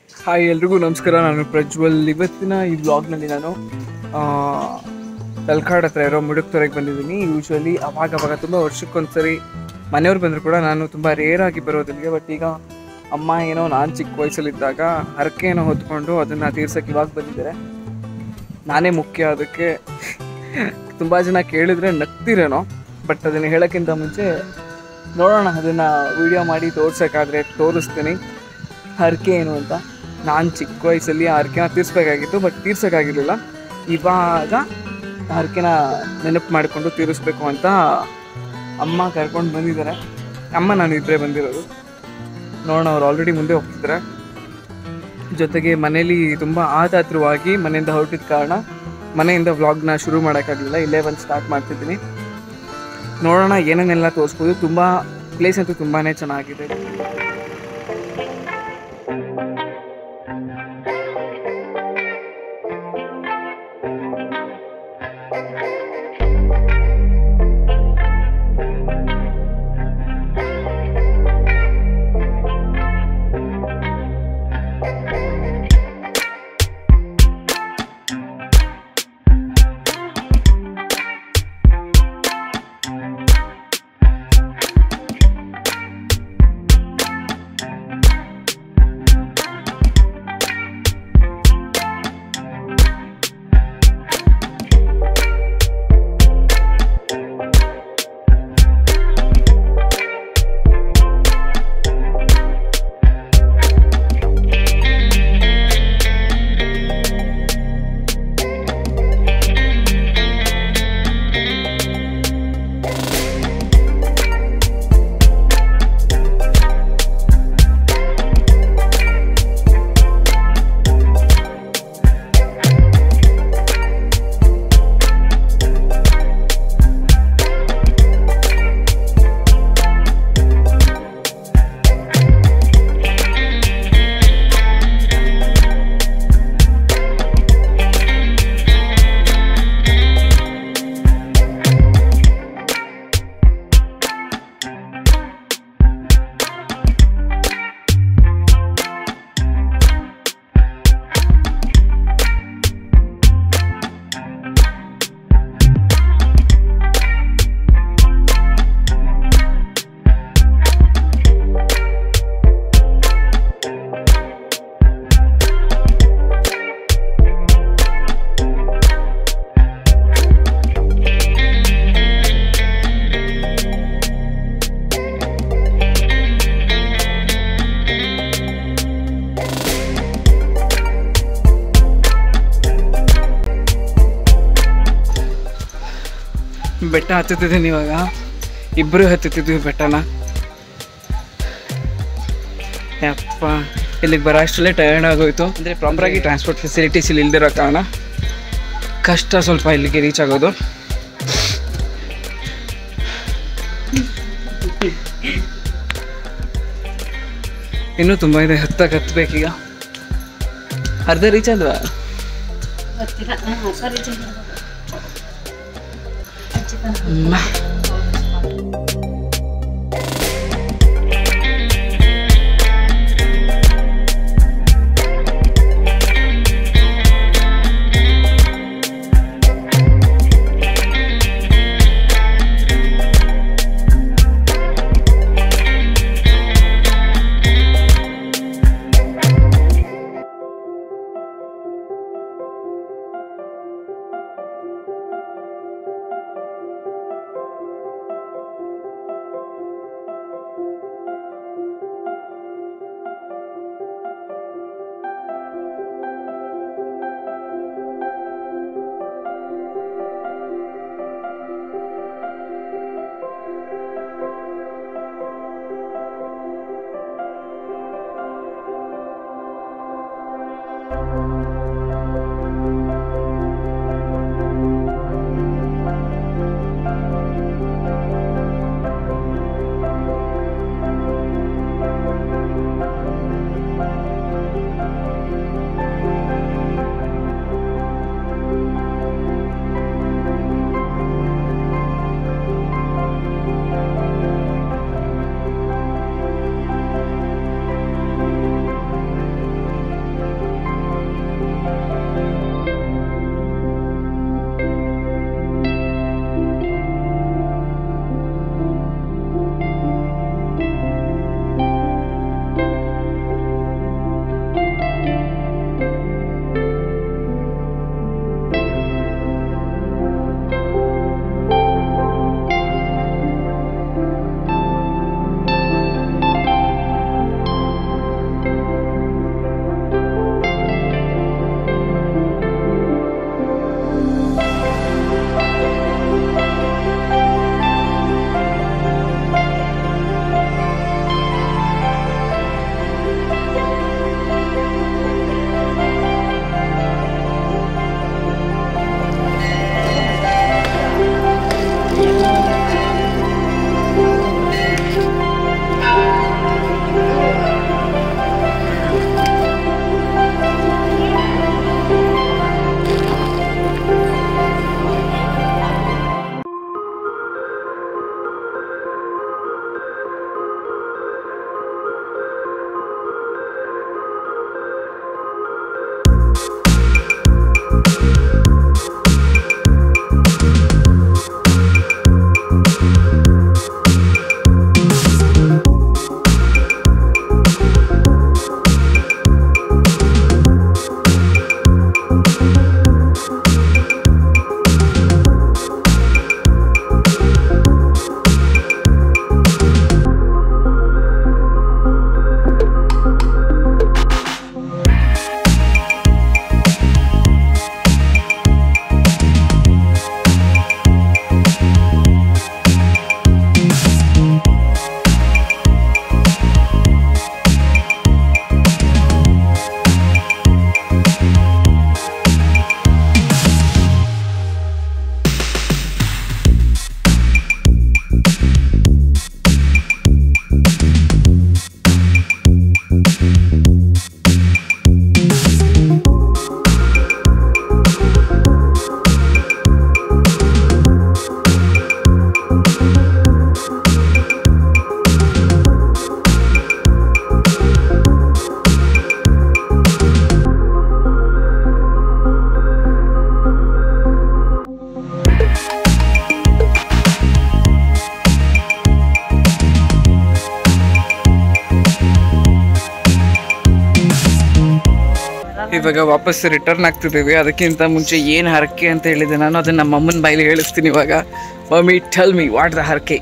Hi ಎಲ್ರಿಗೂ ನಮಸ್ಕಾರ ನಾನು ಪ್ರಜ್ವಲ್ ಇವತ್ತಿನ ಈ ವ್ಲಾಗ್ನಲ್ಲಿ ನಾನು ಆ, ತಲಕಾಡ್ ಹತ್ರ ಇರೋ ಮುಡುಕ್ತೊರೆಗೆ ಬಂದಿದ್ದೀನಿ ಯೂಶ್ವಲಿ ಅವಾಗ ಅವಾಗ ತುಂಬ ವರ್ಷಕ್ಕೊಂದ್ಸರಿ ಮನೆಯವ್ರು ಬಂದರೂ ಕೂಡ ನಾನು ತುಂಬ ರೇರ್ ಆಗಿ ಬರೋದಿಲ್ಲ ಬಟ್ ಈಗ ಅಮ್ಮ ಏನೋ ನಾನು ಚಿಕ್ಕ ವಯಸ್ಸಲ್ಲಿದ್ದಾಗ ಹರಕೆ ಏನೋ ಹೊತ್ಕೊಂಡು ಅದನ್ನು ತೀರ್ಸಕ್ಕೆ ಇವಾಗ ಬಂದಿದ್ದಾರೆ ನಾನೇ ಮುಖ್ಯ ಅದಕ್ಕೆ ತುಂಬ ಜನ ಕೇಳಿದ್ರೆ ನಗ್ತಿರೇನೋ ಬಟ್ ಅದನ್ನು ಹೇಳೋಕ್ಕಿಂತ ಮುಂಚೆ ನೋಡೋಣ ಅದನ್ನು ವಿಡಿಯೋ ಮಾಡಿ ತೋರ್ಸೋಕ್ಕಾದ್ರೆ ತೋರಿಸ್ತೀನಿ ಹರಕೆ ಏನು ಅಂತ ನಾನು ಚಿಕ್ಕ ವಯಸ್ಸಲ್ಲಿ ಆ ಹರಕೆನ ತೀರಿಸ್ಬೇಕಾಗಿತ್ತು ಬಟ್ ತೀರ್ಸೋಕ್ಕಾಗಿರಲಿಲ್ಲ ಇವಾಗ ಹರಕೆನ ನೆನಪು ಮಾಡಿಕೊಂಡು ತೀರಿಸ್ಬೇಕು ಅಂತ ಅಮ್ಮ ಕರ್ಕೊಂಡು ಬಂದಿದ್ದಾರೆ ಅಮ್ಮ ನಾನು ಇಬ್ಬರೇ ಬಂದಿರೋದು ನೋಡೋಣ ಅವ್ರು ಆಲ್ರೆಡಿ ಮುಂದೆ ಹೋಗ್ತಿದ್ದಾರೆ ಜೊತೆಗೆ ಮನೇಲಿ ತುಂಬ ಆತಾತ್ರವಾಗಿ ಮನೆಯಿಂದ ಹೊರಟಿದ ಕಾರಣ ಮನೆಯಿಂದ ವ್ಲಾಗ್ನ ಶುರು ಮಾಡೋಕ್ಕಾಗಲಿಲ್ಲ ಇಲ್ಲೇ ಬಂದು ಸ್ಟಾರ್ಟ್ ಮಾಡ್ತಿದ್ದೀನಿ ನೋಡೋಣ ಏನೇನೆಲ್ಲ ತೋರಿಸ್ಬೋದು ತುಂಬ ಪ್ಲೇಸ್ ಅಂತೂ ತುಂಬಾ ಚೆನ್ನಾಗಿದೆ ಬೆಟ್ಟ ಹತ್ತುತ್ತಿದ್ದೀನಿ ಇವಾಗ ಇಬ್ಬರು ಹತ್ತುತ್ತಿದ್ವಿ ಬೆಟ್ಟನ ಯಪ್ಪ ಇಲ್ಲಿಗೆ ಬರೋ ಅಷ್ಟರಲ್ಲೇ ಟಯರ್ಡ್ ಆಗೋಯ್ತು ಅಂದರೆ ಪ್ರಾಪರಾಗಿ ಟ್ರಾನ್ಸ್ಪೋರ್ಟ್ ಫೆಸಿಲಿಟೀಸ್ ಇಲ್ಲಿ ಇಲ್ದಿರೋ ಕಾರಣ ಕಷ್ಟ ಸ್ವಲ್ಪ ಇಲ್ಲಿಗೆ ರೀಚ್ ಆಗೋದು ಇನ್ನೂ ತುಂಬ ಇದೆ ಹತ್ತಕ್ಕೆ ಹತ್ಬೇಕೀಗ ಅರ್ಧ ರೀಚ್ ಆದ್ವಾ ಗೊತ್ತಿಲ್ಲ ಹಾಂ ಸರಿ ಅಮ್ಮ. ಇವಾಗ ವಾಪಸ್ ರಿಟರ್ನ್ ಆಗ್ತಿದ್ದೀವಿ ಅದಕ್ಕಿಂತ ಮುಂಚೆ ಏನು ಹರಕೆ ಅಂತ ಹೇಳಿದೆ ನಾನು ಅದನ್ನ ನಮ್ಮ ಅಮ್ಮನ ಬಾಯಲ್ಲಿ ಹೇಳಿಸ್ತೀನಿ ಇವಾಗ mummy tell me what the ಹರಕೆ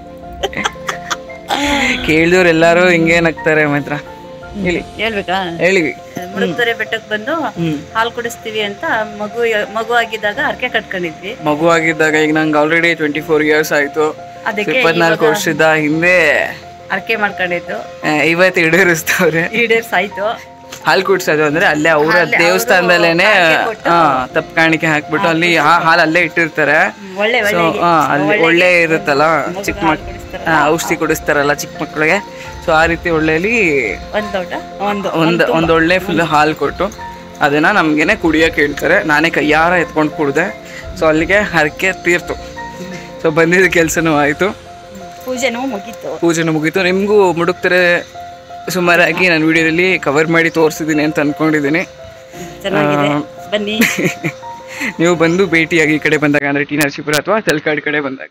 ಕೇಳಿದವ್ರು ಎಲ್ಲರೂ ಹಿಂಗೆ ನಗ್ತಾರೆ ಮಾತ್ರ ಹೇಳಿ ಹೇಳ್ಬೇಕಾ ಹೇಳಿ ಮುಳುಗ್ದೊರೆ ಬೆಟ್ಟಕ್ಕೆ ಬಂದು ಹ್ಮ್ ಹಾಲು ಕುಡಿಸ್ತೀವಿ ಅಂತ ಮಗು ಮಗು ಆಗಿದ್ದಾಗ ಹರಕೆ ಕಟ್ಕೊಂಡಿದ್ವಿ ಮಗು ಆಗಿದ್ದಾಗ ಈಗ ನಂಗೆ ಆಲ್ರೆಡಿ ಟ್ವೆಂಟಿ ಫೋರ್ ಇಯರ್ಸ್ ಆಯ್ತು ಅದಕ್ಕೆ ಇಪ್ಪತ್ನಾಲ್ಕು ವರ್ಷದ ಹಿಂದೆ ಹರಕೆ ಮಾಡ್ಕೊಂಡಿದ್ದು ಆ, ಇವತ್ತು ಈಡೇರಿಸ್ತವ್ರೆ ಈಡೇರ್ಸ್ ಆಯ್ತು ಹಾಲು ಕುಡ್ಸೋದು ಅಂದ್ರೆ ಅಲ್ಲೇ ಅವರ ಅಲ್ಲೇ ದೇವಸ್ಥಾನದಲ್ಲೇನೆ ಅವ್ರು ಕಾಣಿಕೆ ಕೊಟ್ಟು- ಹಾ ತಪ್ಪು ಕಾಣಿಕೆ ಹಾಕ್ಬಿಟ್ಟು ಅಲ್ಲಿ ಆ ಹಾಲು ಅಲ್ಲೇ ಇಟ್ಟಿರ್ತಾರೆ ಒಳ್ಳೆ ಸೊ ಒಳ್ಳೆ ಅಲ್ಲಿ ಒಳ್ಳೆ ಇರುತ್ತಲ್ಲ ಚಿಕ್ಕ ಹಾಲು ಮಕ್ ಕುಡಿಸ್ತಾರಲ್ಲ, ಆ, ಔಷಧಿ ಕುಡಿಸ್ತಾರಲ್ಲ ಚಿಕ್ಕ ಮಕ್ಕಳಿಗೆ ಸೊ ಆ ರೀತಿ ಒಳ್ಳೆಲಿ ಒಂದ್ ಲೋಟ ಒಂದು ಒಂದು ಒಂದು ಒಳ್ಳೆ ಫುಲ್ ಹಾಲು ಕೊಟ್ಟು ಅದನ್ನ ನಮ್ಗೆನೆ ಕುಡಿಯೋಕೆ ಹೇಳ್ತಾರೆ ನಾನೇ ಕೈಯಾರ ಎತ್ಕೊಂಡು ಕುಡ್ದೆ ಸೊ ಅಲ್ಲಿಗೆ ಹರಕೆ ತೀರ್ತು ಸೊ ಬಂದಿದ್ದ ಕೆಲಸನೂ ಆಯಿತು ಪೂಜೆನೂ ಮುಗೀತು ಪೂಜೆನೂ ಮುಗೀತು ನಿಮಗೂ ಮುಡುಕ್ತಾರೆ ಸುಮಾರಾಗಿ ನಾನು ವಿಡಿಯೋದಲ್ಲಿ ಕವರ್ ಮಾಡಿ ತೋರಿಸಿದ್ದೀನಿ ಅಂತ ಅಂದ್ಕೊಂಡಿದ್ದೀನಿ ಚೆನ್ನಾಗಿದೆ ಬನ್ನಿ ನೀವು ಬಂದು ಭೇಟಿಯಾಗಿ ಈ ಕಡೆ ಬಂದಾಗ ಅಂದರೆ ಟಿ ನರಸೀಪುರ ಅಥವಾ ತಲಕಾಡ್ ಕಡೆ ಬಂದಾಗ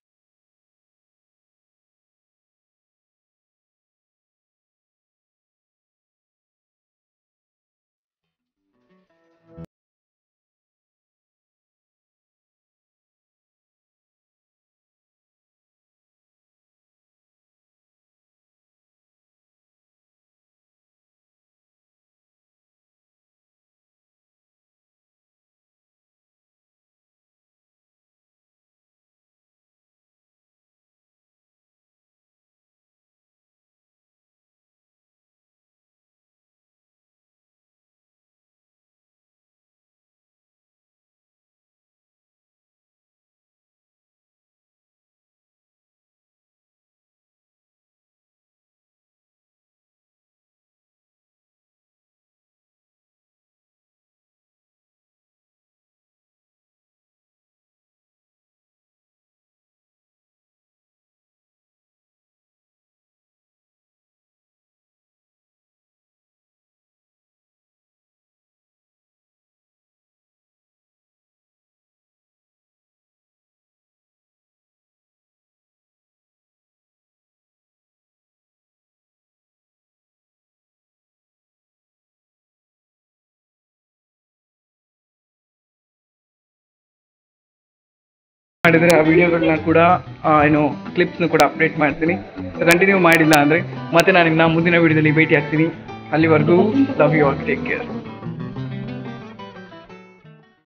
ಮಾಡಿದರೆ ಆ ವಿಡಿಯೋಗಳನ್ನ ಕೂಡ ಆ, ಏನು ಕ್ಲಿಪ್ಸ್ನ ಕೂಡ ಅಪ್ಡೇಟ್ ಮಾಡ್ತೀನಿ ಕಂಟಿನ್ಯೂ ಮಾಡಿಲ್ಲ ಅಂದರೆ ಮತ್ತೆ ನಾನು ನಿಮ್ಮನ್ನ ಮುಂದಿನ ವಿಡಿಯೋದಲ್ಲಿ ಭೇಟಿ ಆಗ್ತೀನಿ ಅಲ್ಲಿವರೆಗೂ love you all take care